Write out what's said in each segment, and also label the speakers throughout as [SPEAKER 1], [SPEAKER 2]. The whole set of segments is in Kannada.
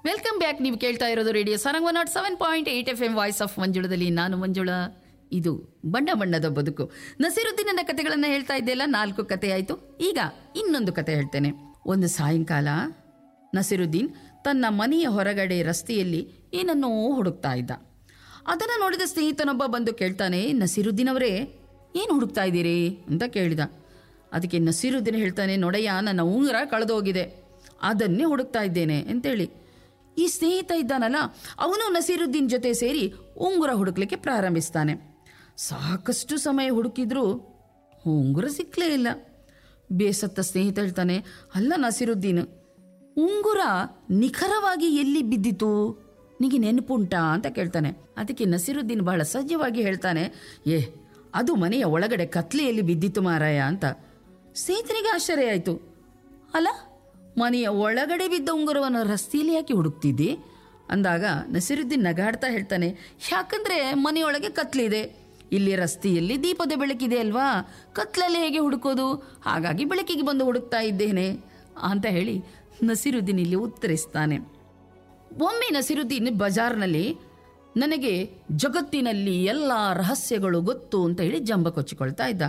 [SPEAKER 1] ವೆಲ್ಕಮ್ ಬ್ಯಾಕ್ ನೀವು ಕೇಳ್ತಾ ಇರೋದು radio Sarang one nought seven point eight F M voice of ಮಂಜುಳದಲ್ಲಿ ನಾನು ಮಂಜುಳ ಇದು ಬಣ್ಣ ಬಣ್ಣದ ಬದುಕು ನಸೀರುದ್ದೀನನ ಕಥೆಗಳನ್ನು ಹೇಳ್ತಾ ಇದ್ದೆಲ್ಲ ನಾಲ್ಕು ಕತೆ ಆಯಿತು ಈಗ ಇನ್ನೊಂದು ಕತೆ ಹೇಳ್ತೇನೆ ಒಂದು ಸಾಯಂಕಾಲ ನಸೀರುದ್ದೀನ್ ತನ್ನ ಮನೆಯ ಹೊರಗಡೆ ರಸ್ತೆಯಲ್ಲಿ ಏನನ್ನೋ ಹುಡುಕ್ತಾ ಇದ್ದ ಅದನ್ನು ನೋಡಿದ ಸ್ನೇಹಿತನೊಬ್ಬ ಬಂದು ಕೇಳ್ತಾನೆ ನಸೀರುದ್ದೀನ್ ಅವರೇ ಏನು ಹುಡುಕ್ತಾ ಇದ್ದೀರಿ ಅಂತ ಕೇಳಿದ ಅದಕ್ಕೆ ನಸೀರುದ್ದೀನ್ ಹೇಳ್ತಾನೆ ನೋಡಯ್ಯ ನನ್ನ ಉಂಗುರ ಕಳೆದೋಗಿದೆ ಅದನ್ನೇ ಹುಡುಕ್ತಾ ಇದ್ದೇನೆ ಅಂತೇಳಿ ಈ ಸ್ನೇಹಿತ ಇದ್ದಾನಲ್ಲ ಅವನು ನಸೀರುದ್ದೀನ್ ಜೊತೆ ಸೇರಿ ಉಂಗುರ ಹುಡುಕ್ಲಿಕ್ಕೆ ಪ್ರಾರಂಭಿಸ್ತಾನೆ ಸಾಕಷ್ಟು ಸಮಯ ಹುಡುಕಿದ್ರೂ ಉಂಗುರ ಸಿಕ್ಕಲೇ ಇಲ್ಲ ಬೇಸತ್ತ ಸ್ನೇಹಿತ ಹೇಳ್ತಾನೆ ಅಲ್ಲ ನಸೀರುದ್ದೀನ್ ಉಂಗುರ ನಿಖರವಾಗಿ ಎಲ್ಲಿ ಬಿದ್ದಿತು ನಿಗೆ ನೆನಪುಂಟಾ ಅಂತ ಕೇಳ್ತಾನೆ ಅದಕ್ಕೆ ನಸೀರುದ್ದೀನ್ ಬಹಳ ಸಹಜವಾಗಿ ಹೇಳ್ತಾನೆ ಏ ಅದು ಮನೆಯ ಒಳಗಡೆ ಕತ್ಲೆಯಲ್ಲಿ ಬಿದ್ದಿತ್ತು ಮಾರಾಯ ಅಂತ ಸ್ನೇಹಿತನಿಗೆ ಆಶ್ಚರ್ಯ ಆಯಿತು ಅಲ್ಲ ಮನೆಯ ಒಳಗಡೆ ಬಿದ್ದ ಉಂಗುರವನ್ನು ರಸ್ತೆಯಲ್ಲಿ ಯಾಕೆ ಹುಡುಕ್ತಿದ್ದಿ ಅಂದಾಗ ನಸೀರುದ್ದೀನ್ ನಗಾಡ್ತಾ ಹೇಳ್ತಾನೆ ಯಾಕಂದ್ರೆ ಮನೆಯೊಳಗೆ ಕತ್ಲಿದೆ ಇಲ್ಲಿ ರಸ್ತೆಯಲ್ಲಿ ದೀಪದ ಬೆಳಕಿದೆ ಅಲ್ವಾ ಕತ್ಲಲ್ಲಿ ಹೇಗೆ ಹುಡುಕೋದು ಹಾಗಾಗಿ ಬೆಳಕಿಗೆ ಬಂದು ಹುಡುಕ್ತಾ ಇದ್ದೇನೆ ಅಂತ ಹೇಳಿ ನಸೀರುದ್ದೀನ್ ಇಲ್ಲಿ ಉತ್ತರಿಸ್ತಾನೆ ಒಮ್ಮೆ ನಸೀರುದ್ದೀನ್ ಬಜಾರ್ನಲ್ಲಿ ನನಗೆ ಜಗತ್ತಿನಲ್ಲಿ ಎಲ್ಲ ರಹಸ್ಯಗಳು ಗೊತ್ತು ಅಂತ ಹೇಳಿ ಜಂಬ ಕೊಚ್ಚಿಕೊಳ್ತಾ ಇದ್ದ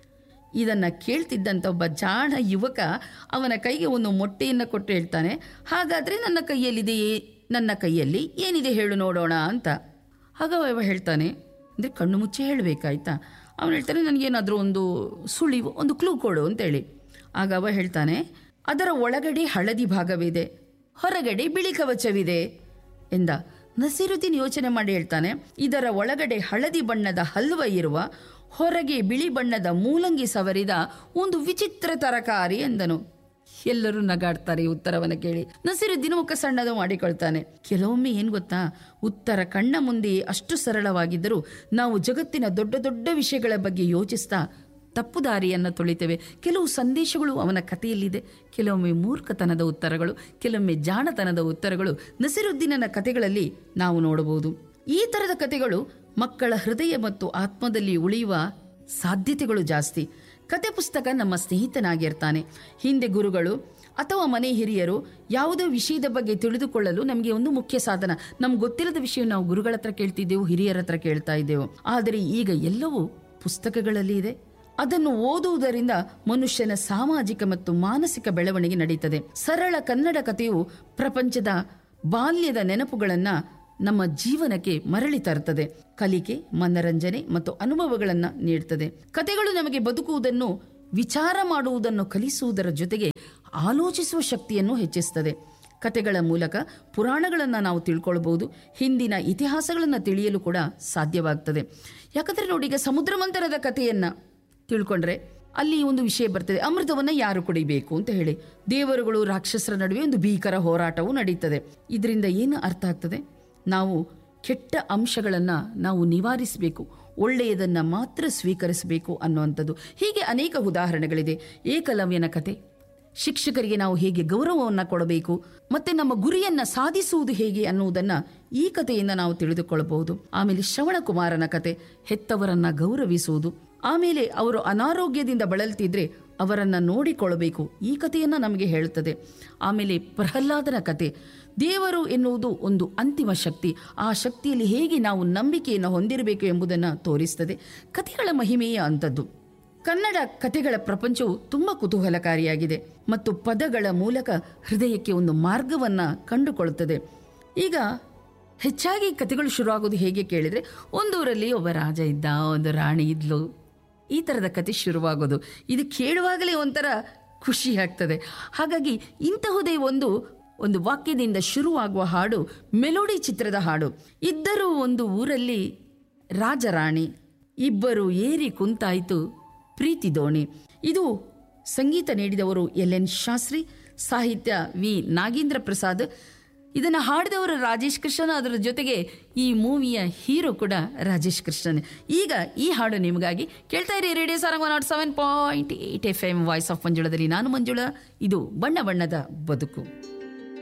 [SPEAKER 1] ಇದನ್ನು ಕೇಳ್ತಿದ್ದಂಥ ಒಬ್ಬ ಜಾಣ ಯುವಕ ಅವನ ಕೈಗೆ ಒಂದು ಮೊಟ್ಟೆಯನ್ನು ಕೊಟ್ಟು ಹೇಳ್ತಾನೆ ಹಾಗಾದರೆ ನನ್ನ ಕೈಯಲ್ಲಿದೆಯೇ ನನ್ನ ಕೈಯಲ್ಲಿ ಏನಿದೆ ಹೇಳು ನೋಡೋಣ ಅಂತ ಆಗ ಅವ ಹೇಳ್ತಾನೆ ಅಂದರೆ ಕಣ್ಣು ಮುಚ್ಚಿ ಹೇಳಬೇಕಾಯ್ತಾ ಅವನು ಹೇಳ್ತಾನೆ ನನಗೇನಾದರೂ ಒಂದು ಸುಳಿವು ಒಂದು ಕ್ಲೂ ಕೊಡು ಅಂತೇಳಿ ಆಗ ಅವ ಹೇಳ್ತಾನೆ ಅದರ ಒಳಗಡೆ ಹಳದಿ ಭಾಗವಿದೆ ಹೊರಗಡೆ ಬಿಳಿ ಕವಚವಿದೆ ಎಂದ ನಸೀರುದ್ದೀನ್ ಯೋಚನೆ ಮಾಡಿ ಹೇಳ್ತಾನೆ ಇದರ ಒಳಗಡೆ ಹಳದಿ ಬಣ್ಣದ ಹಲ್ವ ಇರುವ ಹೊರಗೆ ಬಿಳಿ ಬಣ್ಣದ ಮೂಲಂಗಿ ಸವರಿದ ಒಂದು ವಿಚಿತ್ರ ತರಕಾರಿ ಎಂದನು ಎಲ್ಲರೂ ನಗಾಡ್ತಾರೆ ಈ ಉತ್ತರವನ್ನು ಕೇಳಿ ನಸೀರುದ್ದೀನ್ ಮುಖ ಸಣ್ಣದು ಮಾಡಿಕೊಳ್ತಾನೆ ಕೆಲವೊಮ್ಮೆ ಏನ್ ಗೊತ್ತಾ ಉತ್ತರ ಕಣ್ಣ ಮುಂದೆ ಅಷ್ಟು ಸರಳವಾಗಿದ್ದರೂ ನಾವು ಜಗತ್ತಿನ ದೊಡ್ಡ ದೊಡ್ಡ ವಿಷಯಗಳ ಬಗ್ಗೆ ಯೋಚಿಸ್ತಾ ತಪ್ಪು ದಾರಿಯನ್ನು ತುಳಿತೇವೆ ಕೆಲವು ಸಂದೇಶಗಳು ಅವನ ಕಥೆಯಲ್ಲಿದೆ ಕೆಲವೊಮ್ಮೆ ಮೂರ್ಖತನದ ಉತ್ತರಗಳು ಕೆಲವೊಮ್ಮೆ ಜಾಣತನದ ಉತ್ತರಗಳು ನಸಿರುದ್ದೀನನ ಕಥೆಗಳಲ್ಲಿ ನಾವು ನೋಡಬಹುದು ಈ ಥರದ ಕಥೆಗಳು ಮಕ್ಕಳ ಹೃದಯ ಮತ್ತು ಆತ್ಮದಲ್ಲಿ ಉಳಿಯುವ ಸಾಧ್ಯತೆಗಳು ಜಾಸ್ತಿ ಕತೆ ಪುಸ್ತಕ ನಮ್ಮ ಸ್ನೇಹಿತನಾಗಿರ್ತಾನೆ ಹಿಂದೆ ಗುರುಗಳು ಅಥವಾ ಮನೆ ಹಿರಿಯರು ಯಾವುದೋ ವಿಷಯದ ಬಗ್ಗೆ ತಿಳಿದುಕೊಳ್ಳಲು ನಮಗೆ ಒಂದು ಮುಖ್ಯ ಸಾಧನ ನಮ್ಗೆ ಗೊತ್ತಿಲ್ಲದ ವಿಷಯ ನಾವು ಗುರುಗಳ ಹತ್ರ ಕೇಳ್ತಿದ್ದೆವು ಹಿರಿಯರ ಹತ್ರ ಕೇಳ್ತಾ ಇದ್ದೆವು ಆದರೆ ಈಗ ಎಲ್ಲವೂ ಪುಸ್ತಕಗಳಲ್ಲಿ ಇದೆ ಅದನ್ನು ಓದುವುದರಿಂದ ಮನುಷ್ಯನ ಸಾಮಾಜಿಕ ಮತ್ತು ಮಾನಸಿಕ ಬೆಳವಣಿಗೆ ನಡೀತದೆ ಸರಳ ಕನ್ನಡ ಕಥೆಯು ಪ್ರಪಂಚದ ಬಾಲ್ಯದ ನೆನಪುಗಳನ್ನ ನಮ್ಮ ಜೀವನಕ್ಕೆ ಮರಳಿ ತರುತ್ತದೆ ಕಲಿಕೆ ಮನರಂಜನೆ ಮತ್ತು ಅನುಭವಗಳನ್ನು ನೀಡುತ್ತದೆ ಕಥೆಗಳು ನಮಗೆ ಬದುಕುವುದನ್ನು ವಿಚಾರ ಮಾಡುವುದನ್ನು ಕಲಿಸುವುದರ ಜೊತೆಗೆ ಆಲೋಚಿಸುವ ಶಕ್ತಿಯನ್ನು ಹೆಚ್ಚಿಸುತ್ತದೆ ಕತೆಗಳ ಮೂಲಕ ಪುರಾಣಗಳನ್ನು ನಾವು ತಿಳ್ಕೊಳ್ಬಹುದು ಹಿಂದಿನ ಇತಿಹಾಸಗಳನ್ನು ತಿಳಿಯಲು ಕೂಡ ಸಾಧ್ಯವಾಗ್ತದೆ ಯಾಕಂದ್ರೆ ನೋಡಿ ಈಗ ಸಮುದ್ರ ಮಂಥನದ ಕಥೆಯನ್ನ ತಿಳ್ಕೊಂಡ್ರೆ ಅಲ್ಲಿ ಒಂದು ವಿಷಯ ಬರ್ತದೆ ಅಮೃತವನ್ನ ಯಾರು ಕುಡಿಬೇಕು ಅಂತ ಹೇಳಿ ದೇವರುಗಳು ರಾಕ್ಷಸರ ನಡುವೆ ಒಂದು ಭೀಕರ ಹೋರಾಟವು ನಡೀತದೆ ಇದರಿಂದ ಏನು ಅರ್ಥ ಆಗ್ತದೆ ನಾವು ಕೆಟ್ಟ ಅಂಶಗಳನ್ನು ನಾವು ನಿವಾರಿಸಬೇಕು ಒಳ್ಳೆಯದನ್ನು ಮಾತ್ರ ಸ್ವೀಕರಿಸಬೇಕು ಅನ್ನುವಂಥದ್ದು ಹೀಗೆ ಅನೇಕ ಉದಾಹರಣೆಗಳಿದೆ ಏಕಲವ್ಯನ ಕತೆ ಶಿಕ್ಷಕರಿಗೆ ನಾವು ಹೇಗೆ ಗೌರವವನ್ನು ಕೊಡಬೇಕು ಮತ್ತೆ ನಮ್ಮ ಗುರಿಯನ್ನ ಸಾಧಿಸುವುದು ಹೇಗೆ ಅನ್ನುವುದನ್ನ ಈ ಕಥೆಯಿಂದ ನಾವು ತಿಳಿದುಕೊಳ್ಳಬಹುದು ಆಮೇಲೆ ಶ್ರವಣಕುಮಾರನ ಕತೆ ಹೆತ್ತವರನ್ನ ಗೌರವಿಸುವುದು ಆಮೇಲೆ ಅವರು ಅನಾರೋಗ್ಯದಿಂದ ಬಳಲ್ತಿದ್ರೆ ಅವರನ್ನ ನೋಡಿಕೊಳ್ಳಬೇಕು ಈ ಕಥೆಯನ್ನ ನಮಗೆ ಹೇಳುತ್ತದೆ ಆಮೇಲೆ ಪ್ರಹ್ಲಾದನ ಕತೆ ದೇವರು ಎನ್ನುವುದು ಒಂದು ಅಂತಿಮ ಶಕ್ತಿ ಆ ಶಕ್ತಿಯಲ್ಲಿ ಹೇಗೆ ನಾವು ನಂಬಿಕೆಯನ್ನು ಹೊಂದಿರಬೇಕು ಎಂಬುದನ್ನು ತೋರಿಸ್ತದೆ ಕಥೆಗಳ ಮಹಿಮೆಯೇ ಅಂಥದ್ದು ಕನ್ನಡ ಕಥೆಗಳ ಪ್ರಪಂಚವು ತುಂಬ ಕುತೂಹಲಕಾರಿಯಾಗಿದೆ ಮತ್ತು ಪದಗಳ ಮೂಲಕ ಹೃದಯಕ್ಕೆ ಒಂದು ಮಾರ್ಗವನ್ನ ಕಂಡುಕೊಳ್ಳುತ್ತದೆ ಈಗ ಹೆಚ್ಚಾಗಿ ಕಥೆಗಳು ಶುರುವಾಗೋದು ಹೇಗೆ ಕೇಳಿದ್ರೆ ಒಂದೂರಲ್ಲಿ ಒಬ್ಬ ರಾಜ ಇದ್ದ ಒಂದು ರಾಣಿ ಇದ್ಲು ಈ ಥರದ ಕತೆ ಶುರುವಾಗೋದು ಇದು ಕೇಳುವಾಗಲೇ ಒಂಥರ ಖುಷಿ ಆಗ್ತದೆ ಹಾಗಾಗಿ ಇಂತಹುದೇ ಒಂದು ಒಂದು ವಾಕ್ಯದಿಂದ ಶುರುವಾಗುವ ಹಾಡು ಮೆಲೋಡಿ ಚಿತ್ರದ ಹಾಡು ಇದ್ದರೂ ಒಂದು ಊರಲ್ಲಿ ರಾಜರಾಣಿ ಇಬ್ಬರು ಏರಿ ಕುಂತಾಯಿತು ಪ್ರೀತಿ ದೋಣಿ ಇದು ಸಂಗೀತ ನೀಡಿದವರು ಎಲ್ ಎನ್ ಶಾಸ್ತ್ರಿ ಸಾಹಿತ್ಯ ವಿ ನಾಗೇಂದ್ರ ಪ್ರಸಾದ್ ಇದನ್ನು ಹಾಡಿದವರು ರಾಜೇಶ್ ಕೃಷ್ಣನ್ ಅದರ ಜೊತೆಗೆ ಈ ಮೂವಿಯ ಹೀರೋ ಕೂಡ ರಾಜೇಶ್ ಕೃಷ್ಣನ್ ಈಗ ಈ ಹಾಡು ನಿಮಗಾಗಿ ಕೇಳ್ತಾ ಇರಿ radio Sarang one nought seven point eight F M voice of ಮಂಜುಳದಲ್ಲಿ ನಾನು ಮಂಜುಳ ಇದು ಬಣ್ಣ ಬಣ್ಣದ ಬದುಕು